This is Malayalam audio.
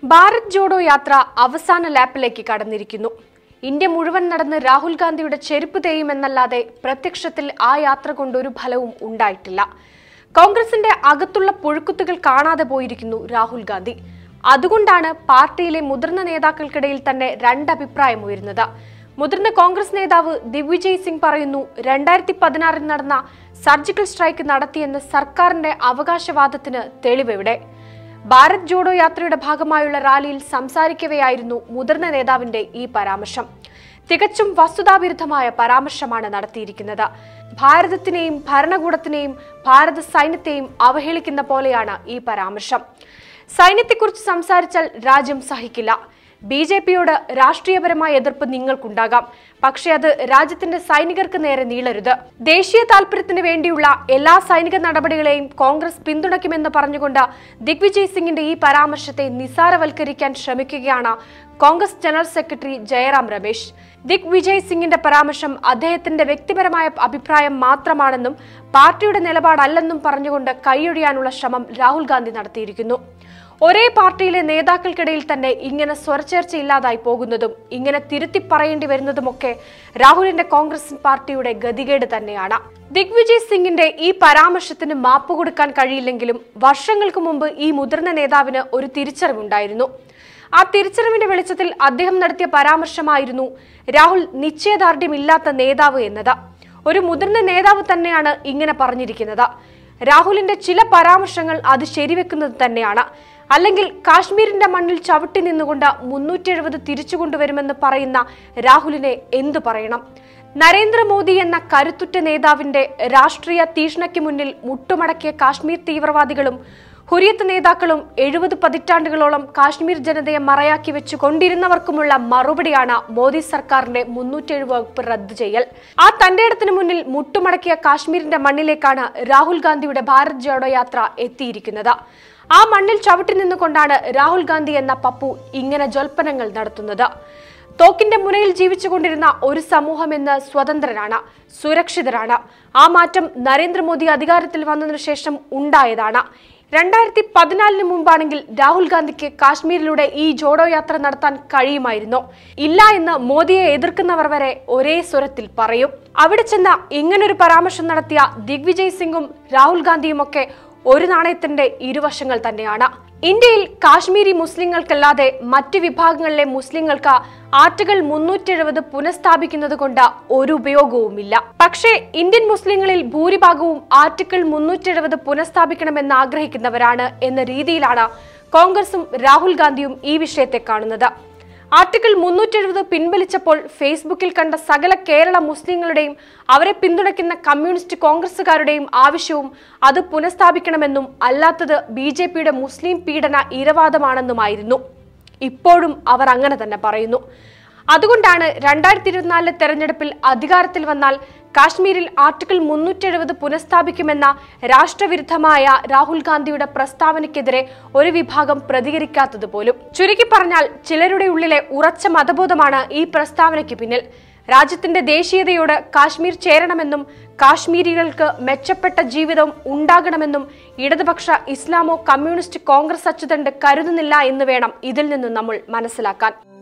ഭാരത് ജോഡോ യാത്ര അവസാന ലാപ്പിലേക്ക് കടന്നിരിക്കുന്നു ഇന്ത്യ മുഴുവൻ നടന്ന് രാഹുൽ ഗാന്ധിയുടെ ചെരുപ്പ് തേയുമെന്നല്ലാതെ പ്രത്യക്ഷത്തിൽ ആ യാത്ര കൊണ്ട് ഒരു ഫലവും ഉണ്ടായിട്ടില്ല കോൺഗ്രസിന്റെ അകത്തുള്ള പുഴുക്കുത്തുകൾ കാണാതെ പോയിരിക്കുന്നു രാഹുൽ ഗാന്ധി അതുകൊണ്ടാണ് പാർട്ടിയിലെ മുതിർന്ന നേതാക്കൾക്കിടയിൽ തന്നെ രണ്ടഭിപ്രായം ഉയരുന്നത് മുതിർന്ന കോൺഗ്രസ് നേതാവ് ദിഗ്വിജയ് സിംഗ് പറയുന്നു രണ്ടായിരത്തി പതിനാറിൽ നടന്ന സർജിക്കൽ സ്ട്രൈക്ക് നടത്തിയെന്ന സർക്കാരിന്റെ അവകാശവാദത്തിന് തെളിവെവിടെ ഭാരത് ജോഡോ യാത്രയുടെ ഭാഗമായുള്ള റാലിയിൽ സംസാരിക്കവെയായിരുന്നു മുതിർന്ന നേതാവിന്റെ ഈ പരാമർശം തികച്ചും വസ്തുതാവിരുദ്ധമായ പരാമർശമാണ് നടത്തിയിരിക്കുന്നത് ഭാരതത്തിനെയും ഭരണകൂടത്തിനെയും ഭാരത സൈന്യത്തെയും അവഹേളിക്കുന്ന പോലെയാണ് ഈ പരാമർശം സൈന്യത്തെക്കുറിച്ച് സംസാരിച്ചാൽ രാജ്യം സഹിക്കില്ല ബി ജെ പിയോട് രാഷ്ട്രീയപരമായ എതിർപ്പ് നിങ്ങൾക്കുണ്ടാകാം പക്ഷേ അത് രാജ്യത്തിന്റെ സൈനികർക്ക് നേരെ നീളരുത് ദേശീയ താൽപര്യത്തിന് വേണ്ടിയുള്ള എല്ലാ സൈനിക നടപടികളെയും കോൺഗ്രസ് പിന്തുണയ്ക്കുമെന്ന് പറഞ്ഞുകൊണ്ട് ദിഗ്വിജയ് സിംഗിന്റെ ഈ പരാമർശത്തെ നിസാരവൽക്കരിക്കാൻ ശ്രമിക്കുകയാണ് Congress general secretary Jairam Ramesh Digvijay സിംഗിന്റെ പരാമർശം അദ്ദേഹത്തിന്റെ വ്യക്തിപരമായ അഭിപ്രായം മാത്രമാണെന്നും പാർട്ടിയുടെ നിലപാടല്ലെന്നും പറഞ്ഞുകൊണ്ട് കൈയൊഴിയാനുള്ള ശ്രമം രാഹുൽ ഗാന്ധി നടത്തിയിരിക്കുന്നു ഒരേ പാർട്ടിയിലെ നേതാക്കൾക്കിടയിൽ തന്നെ ഇങ്ങനെ സ്വരച്ചേർച്ചയില്ലാതായി പോകുന്നതും ഇങ്ങനെ തിരുത്തി പറയേണ്ടി വരുന്നതുമൊക്കെ രാഹുലിന്റെ കോൺഗ്രസ് പാർട്ടിയുടെ ഗതികേട് തന്നെയാണ് ദിഗ്വിജയ് സിംഗിന്റെ ഈ പരാമർശത്തിന് മാപ്പ് കൊടുക്കാൻ കഴിയില്ലെങ്കിലും വർഷങ്ങൾക്ക് മുമ്പ് ഈ മുതിർന്ന നേതാവിന് ഒരു തിരിച്ചറിവുണ്ടായിരുന്നു ആ തിരിച്ചറിവിന്റെ വെളിച്ചത്തിൽ അദ്ദേഹം നടത്തിയ പരാമർശമായിരുന്നു രാഹുൽ നിശ്ചയദാർഢ്യമില്ലാത്ത നേതാവ് എന്നത് ഒരു മുതിർന്ന നേതാവ് തന്നെയാണ് ഇങ്ങനെ പറഞ്ഞിരിക്കുന്നത് രാഹുലിന്റെ ചില പരാമർശങ്ങൾ അത് ശരിവെക്കുന്നത് തന്നെയാണ് അല്ലെങ്കിൽ കാശ്മീരിന്റെ മണ്ണിൽ ചവിട്ടി നിന്നുകൊണ്ട് മുന്നൂറ്റി എഴുപത് തിരിച്ചു കൊണ്ടുവരുമെന്ന് പറയുന്ന രാഹുലിനെ എന്തു പറയണം നരേന്ദ്രമോദി എന്ന കരുത്തുറ്റ നേതാവിന്റെ രാഷ്ട്രീയ തീഷ്ണയ്ക്ക് മുന്നിൽ മുട്ടുമടക്കിയ കാശ്മീർ തീവ്രവാദികളും ഹുരിയത്ത് നേതാക്കളും എഴുപത് പതിറ്റാണ്ടുകളോളം കാശ്മീർ ജനതയെ മറയാക്കി വെച്ചു കൊണ്ടിരുന്നവർക്കുമുള്ള മറുപടിയാണ് മോദി സർക്കാരിന്റെ മുന്നൂറ്റേഴ് വകുപ്പ് റദ്ദു ചെയ്യൽ ആ തന്റെ ഇടത്തിന് മുന്നിൽ മുട്ടുമടക്കിയ കാശ്മീരിന്റെ മണ്ണിലേക്കാണ് രാഹുൽ ഗാന്ധിയുടെ ഭാരത് ജോഡോ യാത്ര എത്തിയിരിക്കുന്നത് ആ മണ്ണിൽ ചവിട്ടി നിന്നുകൊണ്ടാണ് രാഹുൽ ഗാന്ധി എന്ന പപ്പു ഇങ്ങനെ ജ്വൽപ്പനങ്ങൾ നടത്തുന്നത് തോക്കിന്റെ മുനയിൽ ജീവിച്ചുകൊണ്ടിരുന്ന ഒരു സമൂഹം എന്ന് സ്വതന്ത്രരാണ് സുരക്ഷിതരാണ് ആ മാറ്റം നരേന്ദ്രമോദി അധികാരത്തിൽ വന്നതിനു ശേഷം ഉണ്ടായതാണ് രണ്ടായിരത്തി പതിനാലിന് മുമ്പാണെങ്കിൽ രാഹുൽ ഗാന്ധിക്ക് കാശ്മീരിലൂടെ ഈ ജോഡോ യാത്ര നടത്താൻ കഴിയുമായിരുന്നു ഇല്ല എന്ന് മോദിയെ എതിർക്കുന്നവർ വരെ ഒരേ സ്വരത്തിൽ പറയും അവിടെ ചെന്ന ഇങ്ങനൊരു പരാമർശം നടത്തിയ ദിഗ്വിജയ് സിംഗും രാഹുൽ ഗാന്ധിയുമൊക്കെ ഒരു നാണയത്തിന്റെ ഇരുവശങ്ങൾ തന്നെയാണ് ഇന്ത്യയിൽ കാശ്മീരി മുസ്ലിങ്ങൾക്കല്ലാതെ മറ്റ് വിഭാഗങ്ങളിലെ മുസ്ലിങ്ങൾക്ക് ആർട്ടിക്കിൾ മുന്നൂറ്റി എഴുപത് പുനഃസ്ഥാപിക്കുന്നത് കൊണ്ട് ഒരു ഉപയോഗവുമില്ല പക്ഷേ ഇന്ത്യൻ മുസ്ലിങ്ങളിൽ ഭൂരിഭാഗവും ആർട്ടിക്കിൾ മുന്നൂറ്റി എഴുപത് പുനഃസ്ഥാപിക്കണമെന്ന് ആഗ്രഹിക്കുന്നവരാണ് എന്ന രീതിയിലാണ് കോൺഗ്രസും രാഹുൽ ഗാന്ധിയും ഈ വിഷയത്തെ കാണുന്നത് ആർട്ടിക്കിൾ മുന്നൂറ്റി എഴുപത് പിൻവലിച്ചപ്പോൾ ഫേസ്ബുക്കിൽ കണ്ട സകല കേരള മുസ്ലിങ്ങളുടെയും അവരെ പിന്തുണയ്ക്കുന്ന കമ്മ്യൂണിസ്റ്റ് കോൺഗ്രസുകാരുടെയും ആവശ്യവും അത് പുനഃസ്ഥാപിക്കണമെന്നും അല്ലാത്തത് ബി ജെ പിയുടെ മുസ്ലിം പീഡന ഇരവാദമാണെന്നുമായിരുന്നു ഇപ്പോഴും അവർ അങ്ങനെ തന്നെ പറയുന്നു അതുകൊണ്ടാണ് രണ്ടായിരത്തി ഇരുപത്തിനാലിലെ തെരഞ്ഞെടുപ്പിൽ അധികാരത്തിൽ വന്നാൽ കാശ്മീരിൽ ആർട്ടിക്കിൾ മുന്നൂറ്റി എഴുപത് പുനഃസ്ഥാപിക്കുമെന്ന രാഷ്ട്രവിരുദ്ധമായ രാഹുൽ ഗാന്ധിയുടെ പ്രസ്താവനയ്ക്കെതിരെ ഒരു വിഭാഗം പ്രതികരിക്കാത്തത് പോലും ചുരുക്കി പറഞ്ഞാൽ ചിലരുടെ ഉള്ളിലെ ഉറച്ച മതബോധമാണ് ഈ പ്രസ്താവനയ്ക്ക് പിന്നിൽ രാജ്യത്തിന്റെ ദേശീയതയോട് കാശ്മീർ ചേരണമെന്നും കാശ്മീരികൾക്ക് മെച്ചപ്പെട്ട ജീവിതം ഉണ്ടാകണമെന്നും ഇടതുപക്ഷ ഇസ്ലാമോ കമ്മ്യൂണിസ്റ്റ് കോൺഗ്രസ് അച്ചുതണ്ട് കരുതുന്നില്ല എന്ന് വേണം ഇതിൽ നിന്ന് നമ്മൾ മനസ്സിലാക്കാൻ